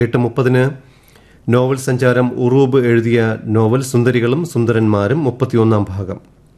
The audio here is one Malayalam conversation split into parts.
എട്ട് മുപ്പതിന് നോവൽ സഞ്ചാരം ഉറൂബ് എഴുതിയ നോവൽ സുന്ദരികളും സുന്ദരന്മാരും മുപ്പത്തിയൊന്നാം ഭാഗം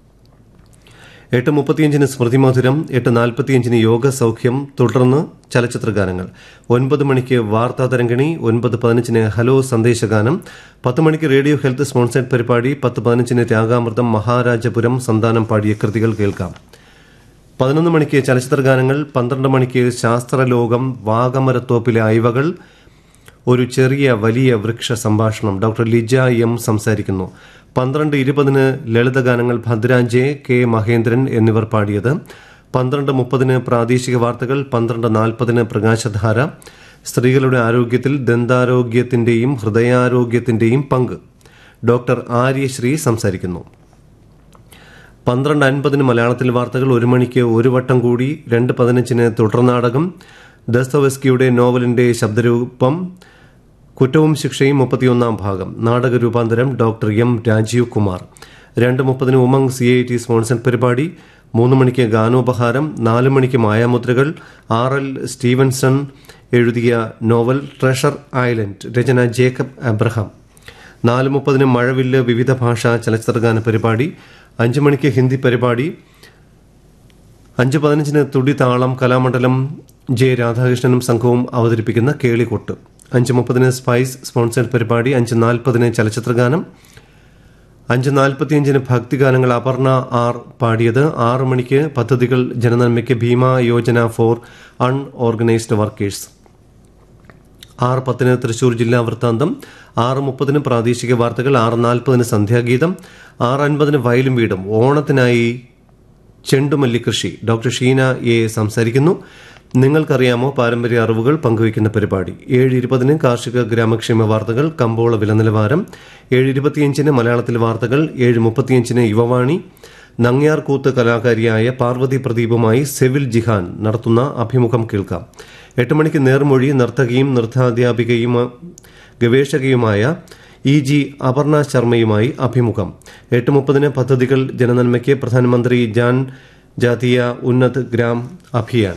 എട്ട് മുപ്പത്തിയഞ്ചിന് സ്മൃതി മധുരം എട്ട് നാൽപ്പത്തിയഞ്ചിന് യോഗ സൗഖ്യം തുടർന്ന് ചലച്ചിത്ര ഗാനങ്ങൾ ഒൻപത് മണിക്ക് വാർത്താ തരംഗിണി ഒൻപത് പതിനഞ്ചിന് ഹലോ സന്ദേശഗാനം പത്ത് മണിക്ക് റേഡിയോ ഹെൽത്ത് സ്പോൺസേഡ് പരിപാടി പത്ത് പതിനഞ്ചിന് രാഗാമൃതം മഹാരാജപുരം സന്താനം പാടിയ കൃതികൾ കേൾക്കാം പതിനൊന്ന് മണിക്ക് ചലച്ചിത്ര ഗാനങ്ങൾ പന്ത്രണ്ട് മണിക്ക് ശാസ്ത്രലോകം വാഗമരത്തോപ്പിലെ അയവകൾ ഒരു ചെറിയ വലിയ വൃക്ഷ സംഭാഷണം ഡോക്ടർ ലിജ എം സംസാരിക്കുന്നു പന്ത്രണ്ട് ഇരുപതിന് ലളിതഗാനങ്ങൾ ഭദ്രാഞ്ജെ കെ മഹേന്ദ്രൻ എന്നിവർ പാടിയത് പന്ത്രണ്ട് മുപ്പതിന് പ്രാദേശിക വാർത്തകൾ പന്ത്രണ്ട് നാൽപ്പതിന് പ്രകാശധാര സ്ത്രീകളുടെ ആരോഗ്യത്തിൽ ദന്താരോഗ്യത്തിന്റെയും ഹൃദയാരോഗ്യത്തിന്റെയും പങ്ക് ഡോക്ടർ ആര്യശ്രീ സംസാരിക്കുന്നു പന്ത്രണ്ട് അൻപതിന് മലയാളത്തിൽ വാർത്തകൾ ഒരു മണിക്ക് ഒരു വട്ടം കൂടി രണ്ട് പതിനഞ്ചിന് തുടർനാടകം ദസ്തവസ്കിയുടെ നോവലിന്റെ ശബ്ദരൂപം കുറ്റവും ശിക്ഷയും മുപ്പത്തിയൊന്നാം ഭാഗം നാടക രൂപാന്തരം ഡോക്ടർ എം രാജീവ് കുമാർ രണ്ട് മുപ്പതിന് Umang C I T sponsor പരിപാടി മൂന്ന് മണിക്ക് ഗാനോപഹാരം നാല് മണിക്ക് മായാമുദ്രകൾ ആർ എൽ സ്റ്റീവൻസൺ എഴുതിയ നോവൽ ട്രഷർ ഐലൻഡ് രചന ജേക്കബ് അബ്രഹാം നാല് മുപ്പതിന് മഴവില്ല് വിവിധ ഭാഷാ ചലച്ചിത്രഗാന പരിപാടി അഞ്ച് മണിക്ക് ഹിന്ദി പരിപാടി അഞ്ച് പതിനഞ്ചിന് തുടി താളം കലാമണ്ഡലം ജെ രാധാകൃഷ്ണനും സംഘവും അവതരിപ്പിക്കുന്ന കേളികൊട്ട് അഞ്ച് മുപ്പതിന് സ്പൈസ് സ്പോൺസേഡ് പരിപാടി അഞ്ച് നാൽപ്പതിന് ചലച്ചിത്രഗാനം അഞ്ച് നാൽപ്പത്തിയഞ്ചിന് ഭക്തിഗാനങ്ങൾ അപർണ ആർ പാടിയത് ആറ് മണിക്ക് പദ്ധതികൾ ജനനന്മയ്ക്ക് Bhima Yojana for unorganised workers ആറ് പത്തിന് തൃശൂർ ജില്ലാ വൃത്താന്തം ആറ് മുപ്പതിന് പ്രാദേശിക വാർത്തകൾ ആറ് നാൽപ്പതിന് സന്ധ്യാഗീതം ആറ് അൻപതിന് വയലും വീടും ഓണത്തിനായി ചെണ്ടുമല്ലി കൃഷി ഡോക്ടർ ഷീന എ സംസാരിക്കുന്നു നിങ്ങൾക്കറിയാമോ പാരമ്പര്യ അറിവുകൾ പങ്കുവയ്ക്കുന്ന പരിപാടി ഏഴ് ഇരുപതിന് കാർഷിക ഗ്രാമക്ഷേമ വാർത്തകൾ കമ്പോള വില നിലവാരം ഏഴ് ഇരുപത്തിയഞ്ചിന് മലയാളത്തിൽ വാർത്തകൾ ഏഴ് മുപ്പത്തിയഞ്ചിന് യുവവാണി നങ്ങ്യാർ കൂത്ത് കലാകാരിയായ പാർവതി പ്രദീപുമായി സെവിൽ ജിഹാൻ നടത്തുന്ന അഭിമുഖം കേൾക്കാം എട്ട് മണിക്ക് നേർമൊഴി നർത്തകിയും നൃത്താധ്യാപികയും ഗവേഷകയുമായ ഇ ജി അപർണ ശർമ്മയുമായി അഭിമുഖം എട്ട് മുപ്പതിന് പദ്ധതികൾ ജനനന്മയ്ക്ക് പ്രധാനമന്ത്രി ജാൻ ജാതീയ ഉന്നത് ഗ്രാം അഭിയാൻ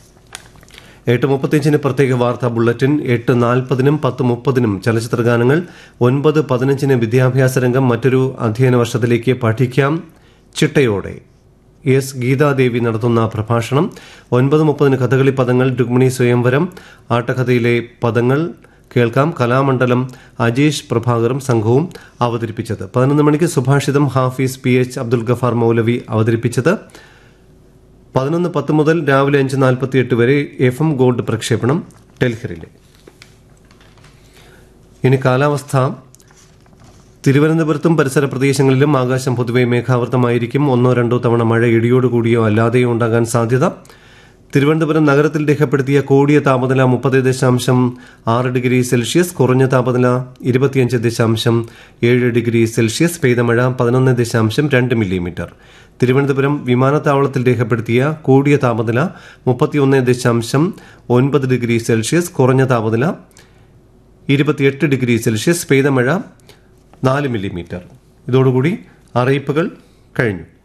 എട്ട് മുപ്പത്തിയഞ്ചിന് പ്രത്യേക വാർത്താ ബുള്ളറ്റിൻ എട്ട് നാൽപ്പതിനും പത്ത് മുപ്പതിനും ചലച്ചിത്ര ഗാനങ്ങൾ ഒൻപത് പതിനഞ്ചിന് വിദ്യാഭ്യാസ രംഗം മറ്റൊരു അധ്യയന വർഷത്തിലേക്ക് പഠിക്കാം ചിട്ടയോടെ എസ് ഗീതാദേവി നടത്തുന്ന പ്രഭാഷണം ഒൻപത് മുപ്പതിന് കഥകളി പദങ്ങൾ രുക്മിണി സ്വയംവരം ആട്ടക്കഥയിലെ പദങ്ങൾ കേൾക്കാം കലാമണ്ഡലം അജേഷ് പ്രഭാകറും സംഘവും അവതരിപ്പിച്ചത് പതിനൊന്ന് മണിക്ക് സുഭാഷിതം ഹാഫീസ് പി എച്ച് അബ്ദുൽ ഗഫാർ മൗലവി അവതരിപ്പിച്ചത് പതിനൊന്ന് പത്ത് മുതൽ രാവിലെ അഞ്ച് നാൽപ്പത്തി എട്ട് വരെ എഫ് എം ഗോൾഡ് പ്രക്ഷേപണം ഡൽഹിയിലെ ഇനി കാലാവസ്ഥ തിരുവനന്തപുരത്തും പരിസര പ്രദേശങ്ങളിലും ആകാശം പൊതുവെ മേഘാവൃതമായിരിക്കും ഒന്നോ രണ്ടോ തവണ മഴ ഇടിയോടുകൂടിയോ അല്ലാതെയോ ഉണ്ടാകാൻ സാധ്യത തിരുവനന്തപുരം നഗരത്തിൽ രേഖപ്പെടുത്തിയ കൂടിയ താപനില മുപ്പത് ദശാംശം ആറ് ഡിഗ്രി സെൽഷ്യസ് കുറഞ്ഞ താപനില ഇരുപത്തിയഞ്ച് ദശാംശം ഏഴ് ഡിഗ്രി സെൽഷ്യസ് പെയ്ത മഴ പതിനൊന്ന് ദശാംശം രണ്ട് മില്ലിമീറ്റർ തിരുവനന്തപുരം വിമാനത്താവളത്തിൽ രേഖപ്പെടുത്തിയ കൂടിയ താപനില മുപ്പത്തിയൊന്ന് ദശാംശം ഒൻപത് ഡിഗ്രി സെൽഷ്യസ് കുറഞ്ഞ താപനില ഇരുപത്തിയെട്ട് ഡിഗ്രി സെൽഷ്യസ് പെയ്ത മഴ നാല് മില്ലിമീറ്റർ ഇതോടുകൂടി അറിയിപ്പുകൾ കഴിഞ്ഞു